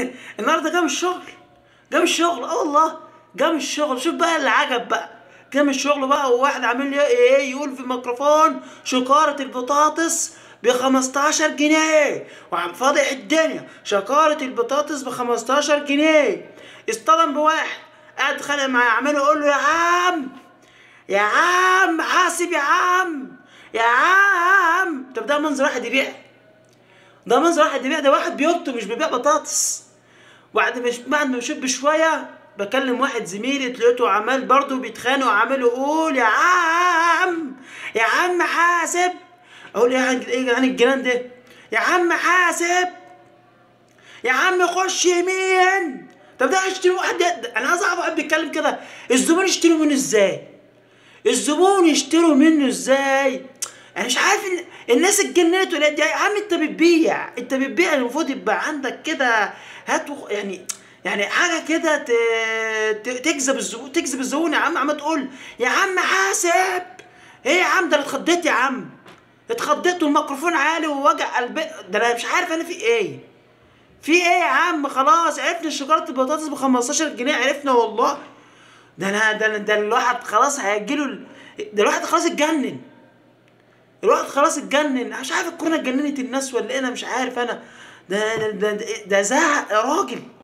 النهارده جه من الشغل جه من الشغل اه والله جه من الشغل شوف بقى اللي عجب بقى جه من الشغل بقى وواحد عامل لي ايه يقول في الميكروفون شكارة البطاطس ب 15 جنيه وعم فاضح الدنيا شكارة البطاطس ب 15 جنيه اصطدم بواحد قاعد اتخانق معاه عمال يقول له يا عم يا عم حاسب يا عم يا عم طب ده منظر واحد يبيع ده منظر واحد يبيع ده واحد بيكتب مش بيبيع بطاطس بعد مش بعد ما يشوف بشويه بكلم واحد زميلي لقيته عمال برضه بيتخانق وعمال يقول يا عم يا عم حاسب اقول يا عم ايه عن الجنان ده يا عم حاسب يا عم خش يمين طب ده اشتري واحد ده انا عايز اعرف واحد بيتكلم كده الزبون يشتروا منه ازاي الزبون يشتروا منه ازاي انا مش عارف إن الناس اتجننت ولا يا عم انت بتبيع انت بتبيع المفروض يبقى عندك كده هات وخ- يعني يعني حاجه كده ت- ت- تجذب الزبون تجذب الزبون يا عم عم تقول يا عم حاسب ايه يا عم ده انا اتخضيت يا عم اتخضيت والميكروفون عالي ووجع قلبي ده انا مش عارف انا في ايه في ايه يا عم خلاص عرفنا شجره البطاطس ب 15 جنيه عرفنا والله ده انا ده أنا- ده الواحد خلاص هيجيله ال- ده الواحد خلاص اتجنن الواحد خلاص اتجنن أنا مش عارف الكورونا اتجننت الناس ولا ايه انا مش عارف انا ده ده ده, ده زهق يا راجل